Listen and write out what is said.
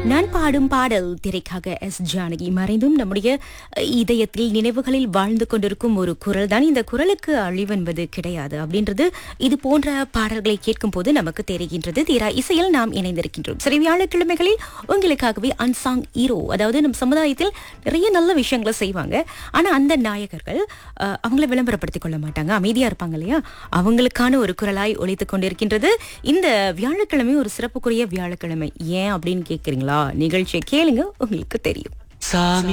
நான் பாடும் பாடல் திரைக்காக எஸ் ஜானகி மறைந்தும் நம்முடைய அஹ், இதயத்தில் நினைவுகளில் வாழ்ந்து கொண்டிருக்கும் ஒரு குரல் தான் இந்த குரலுக்கு அழிவென்பது கிடையாது அப்படின்றது இது போன்ற பாடல்களை கேட்கும் போது நமக்கு தெரிகின்றது தீரா இசையில் நாம் இணைந்திருக்கின்றோம் சரி வியாழக்கிழமைகளில் உங்களுக்காகவே அன்சாங் ஹீரோ அதாவது நம் சமுதாயத்தில் நிறைய நல்ல விஷயங்களை செய்வாங்க ஆனா அந்த நாயகர்கள் அஹ், அவங்கள விளம்பரப்படுத்திக் கொள்ள மாட்டாங்க அமைதியா இருப்பாங்க இல்லையா அவங்களுக்கான ஒரு குரலாய் ஒலித்துக் கொண்டிருக்கின்றது இந்த வியாழக்கிழமை ஒரு சிறப்புக்குரிய வியாழக்கிழமை ஏன் அப்படின்னு கேக்குறீங்களா நிகழ்ச்சியை கேளுங்க உங்களுக்கு தெரியும் சாமி